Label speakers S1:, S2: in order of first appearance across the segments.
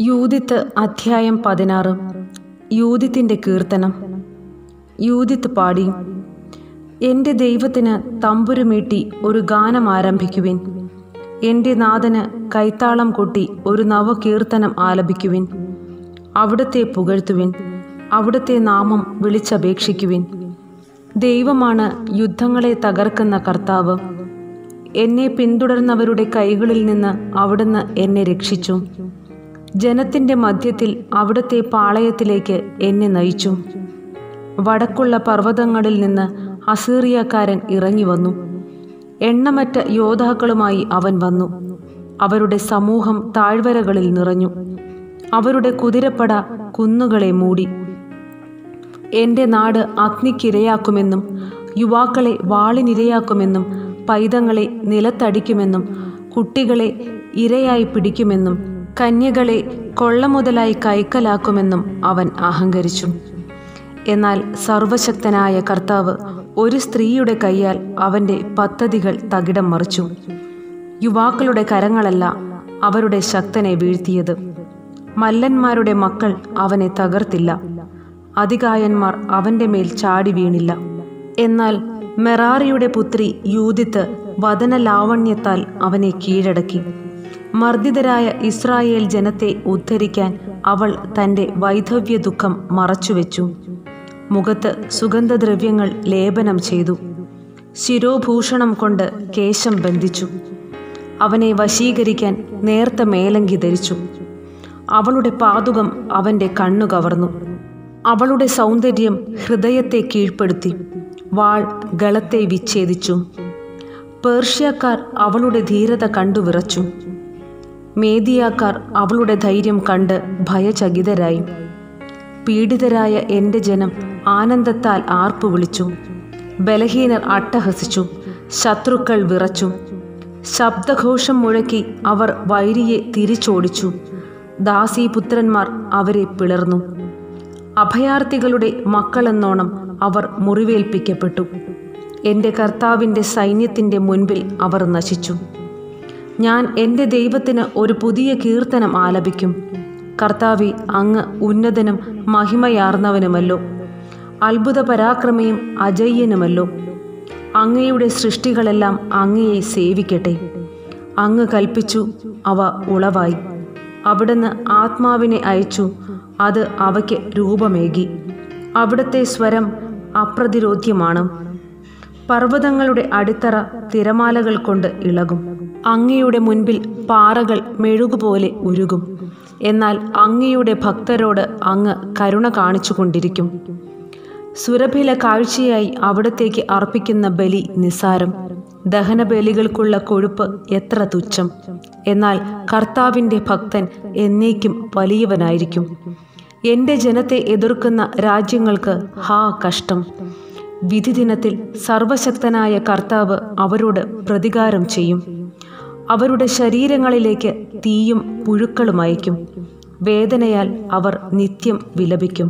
S1: യൂതിത്ത് അധ്യായം പതിനാറ് യൂതിത്തിൻ്റെ കീർത്തനം യൂതിത്ത് പാടി എൻ്റെ ദൈവത്തിന് തമ്പുരുമീട്ടി ഒരു ഗാനം ആരംഭിക്കുവിൻ എൻ്റെ നാഥന് കൈത്താളം കൊട്ടി ഒരു നവകീർത്തനം ആലപിക്കുവിൻ അവിടുത്തെ പുകഴ്ത്തുവിൻ അവിടുത്തെ നാമം വിളിച്ചപേക്ഷിക്കുവിൻ ദൈവമാണ് യുദ്ധങ്ങളെ തകർക്കുന്ന കർത്താവ് എന്നെ പിന്തുടർന്നവരുടെ കൈകളിൽ നിന്ന് അവിടുന്ന് എന്നെ രക്ഷിച്ചു ജനത്തിൻ്റെ മധ്യത്തിൽ അവിടുത്തെ പാളയത്തിലേക്ക് എന്നെ നയിച്ചു വടക്കുള്ള പർവ്വതങ്ങളിൽ നിന്ന് അസീറിയക്കാരൻ ഇറങ്ങി വന്നു എണ്ണമറ്റ യോദ്ധാക്കളുമായി അവൻ വന്നു അവരുടെ സമൂഹം താഴ്വരകളിൽ നിറഞ്ഞു അവരുടെ കുതിരപ്പട കുന്നുകളെ മൂടി എൻ്റെ നാട് അഗ്നിക്കിരയാക്കുമെന്നും യുവാക്കളെ വാളിനിരയാക്കുമെന്നും പൈതങ്ങളെ നിലത്തടിക്കുമെന്നും കുട്ടികളെ ഇരയായി പിടിക്കുമെന്നും കന്യകളെ കൊള്ളമുതലായി കൈക്കലാക്കുമെന്നും അവൻ അഹങ്കരിച്ചു എന്നാൽ സർവശക്തനായ കർത്താവ് ഒരു സ്ത്രീയുടെ കൈയാൽ അവൻ്റെ പദ്ധതികൾ തകിടം മറിച്ചു യുവാക്കളുടെ കരങ്ങളല്ല അവരുടെ ശക്തനെ വീഴ്ത്തിയത് മല്ലന്മാരുടെ മക്കൾ അവനെ തകർത്തില്ല അതികായന്മാർ അവൻ്റെ മേൽ ചാടി വീണില്ല എന്നാൽ മെറാറിയുടെ പുത്രി യൂതിത്ത് വദനലാവണ്യത്താൽ അവനെ കീഴടക്കി മർദ്ദിതരായ ഇസ്രായേൽ ജനത്തെ ഉദ്ധരിക്കാൻ അവൾ തൻ്റെ വൈധവ്യ ദുഃഖം മറച്ചുവെച്ചു മുഖത്ത് സുഗന്ധദ്രവ്യങ്ങൾ ലേപനം ചെയ്തു ശിരോഭൂഷണം കൊണ്ട് കേശം ബന്ധിച്ചു അവനെ വശീകരിക്കാൻ നേർത്ത മേലങ്കി ധരിച്ചു അവളുടെ പാതുകം അവൻ്റെ കണ്ണു കവർന്നു അവളുടെ സൗന്ദര്യം ഹൃദയത്തെ കീഴ്പ്പെടുത്തി വാൾ ഗളത്തെ വിച്ഛേദിച്ചു പേർഷ്യക്കാർ അവളുടെ ധീരത കണ്ടു വിറച്ചു മേദിയാക്കാർ അവളുടെ ധൈര്യം കണ്ട് ഭയചകിതരായി പീഡിതരായ എൻ്റെ ജനം ആനന്ദത്താൽ ആർപ്പു വിളിച്ചു ബലഹീനർ അട്ടഹസിച്ചു ശത്രുക്കൾ വിറച്ചു ശബ്ദഘോഷം മുഴക്കി അവർ വൈരിയെ തിരിച്ചോടിച്ചു ദാസീപുത്രന്മാർ അവരെ പിളർന്നു അഭയാർത്ഥികളുടെ മക്കളെന്നോണം അവർ മുറിവേൽപ്പിക്കപ്പെട്ടു എൻ്റെ കർത്താവിൻ്റെ സൈന്യത്തിൻ്റെ മുൻപിൽ അവർ നശിച്ചു ഞാൻ എൻ്റെ ദൈവത്തിന് ഒരു പുതിയ കീർത്തനം ആലപിക്കും കർത്താവി അങ്ങ് ഉന്നതനും മഹിമയാർന്നവനുമല്ലോ അത്ഭുത പരാക്രമിയും അജയ്യനുമല്ലോ അങ്ങയുടെ സൃഷ്ടികളെല്ലാം അങ്ങയെ സേവിക്കട്ടെ അങ്ങ് കൽപ്പിച്ചു അവ ഉളവായി അവിടുന്ന് ആത്മാവിനെ അയച്ചു അത് അവയ്ക്ക് രൂപമേകി അവിടുത്തെ സ്വരം അപ്രതിരോധ്യമാണ് പർവ്വതങ്ങളുടെ അടിത്തറ തിരമാലകൾ കൊണ്ട് ഇളകും അങ്ങയുടെ മുൻപിൽ പാറകൾ മെഴുകുപോലെ ഉരുകും എന്നാൽ അങ്ങയുടെ ഭക്തരോട് അങ്ങ് കരുണ കാണിച്ചുകൊണ്ടിരിക്കും സുരഭില കാഴ്ചയായി അവിടത്തേക്ക് അർപ്പിക്കുന്ന ബലി നിസാരം ദഹനബലികൾക്കുള്ള കൊഴുപ്പ് എത്ര തുച്ഛം എന്നാൽ കർത്താവിൻ്റെ ഭക്തൻ എന്നേക്കും വലിയവനായിരിക്കും എൻ്റെ ജനത്തെ എതിർക്കുന്ന രാജ്യങ്ങൾക്ക് ഹാ കഷ്ടം വിധിദിനത്തിൽ സർവശക്തനായ കർത്താവ് അവരോട് പ്രതികാരം ചെയ്യും അവരുടെ ശരീരങ്ങളിലേക്ക് തീയും പുഴുക്കളും അയക്കും വേദനയാൽ അവർ നിത്യം വിലപിക്കും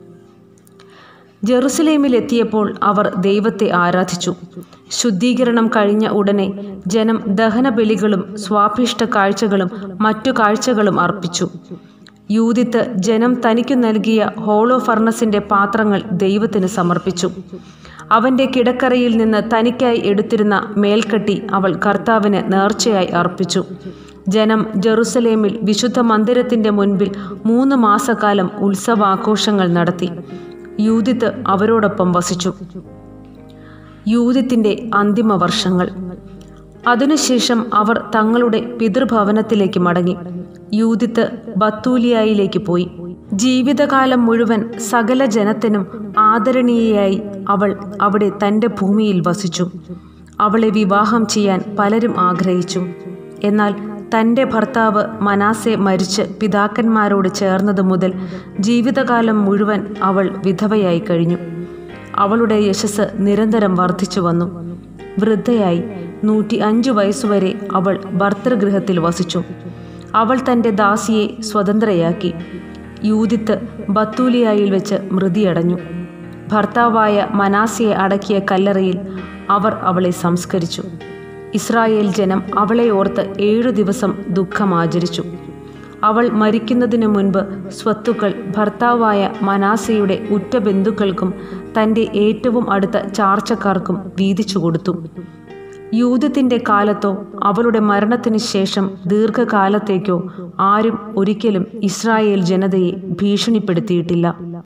S1: ജെറുസലേമിലെത്തിയപ്പോൾ അവർ ദൈവത്തെ ആരാധിച്ചു ശുദ്ധീകരണം കഴിഞ്ഞ ഉടനെ ജനം ദഹനബലികളും സ്വാഭിഷ്ട കാഴ്ചകളും മറ്റു കാഴ്ചകളും അർപ്പിച്ചു യൂതിത്ത് ജനം തനിക്കു നൽകിയ ഹോളോ ഫർണസിന്റെ പാത്രങ്ങൾ ദൈവത്തിന് സമർപ്പിച്ചു അവന്റെ കിടക്കറയിൽ നിന്ന് തനിക്കായി എടുത്തിരുന്ന മേൽക്കട്ടി അവൾ കർത്താവിന് നേർച്ചയായി അർപ്പിച്ചു ജനം ജെറുസലേമിൽ വിശുദ്ധ മന്ദിരത്തിന്റെ മുൻപിൽ മൂന്ന് മാസക്കാലം ഉത്സവാഘോഷങ്ങൾ നടത്തി യൂതിത്ത് അവരോടൊപ്പം വസിച്ചു യൂതിത്തിന്റെ അന്തിമ വർഷങ്ങൾ അതിനുശേഷം അവർ തങ്ങളുടെ പിതൃഭവനത്തിലേക്ക് മടങ്ങി യൂതിത്ത് ബത്തൂലിയായിലേക്ക് പോയി ജീവിതകാലം മുഴുവൻ സകല ജനത്തിനും ആദരണീയയായി അവൾ അവിടെ തൻ്റെ ഭൂമിയിൽ വസിച്ചു അവളെ വിവാഹം ചെയ്യാൻ പലരും ആഗ്രഹിച്ചു എന്നാൽ തൻ്റെ ഭർത്താവ് മനാസെ മരിച്ച് പിതാക്കന്മാരോട് ചേർന്നത് മുതൽ ജീവിതകാലം മുഴുവൻ അവൾ വിധവയായി കഴിഞ്ഞു അവളുടെ യശസ് നിരന്തരം വർദ്ധിച്ചു വന്നു വൃദ്ധയായി നൂറ്റി അഞ്ചു വയസ്സുവരെ അവൾ ഭർത്തൃഗൃഹത്തിൽ വസിച്ചു അവൾ തൻ്റെ ദാസിയെ സ്വതന്ത്രയാക്കി യൂതിത്ത് ബത്തൂലിയായിൽ വെച്ച് മൃതിയടഞ്ഞു ഭർത്താവായ മനാസിയെ അടക്കിയ കല്ലറയിൽ അവർ അവളെ സംസ്കരിച്ചു ഇസ്രായേൽ ജനം അവളെ ഓർത്ത് ഏഴു ദിവസം ദുഃഖമാചരിച്ചു അവൾ മരിക്കുന്നതിനു മുൻപ് സ്വത്തുക്കൾ ഭർത്താവായ മനാസയുടെ ഉറ്റ ബന്ധുക്കൾക്കും തൻ്റെ ഏറ്റവും അടുത്ത ചാർച്ചക്കാർക്കും വീതിച്ചു കൊടുത്തു യൂതത്തിൻ്റെ കാലത്തോ അവളുടെ മരണത്തിന് ശേഷം ദീർഘകാലത്തേക്കോ ആരും ഒരിക്കലും ഇസ്രായേൽ ജനതയെ ഭീഷണിപ്പെടുത്തിയിട്ടില്ല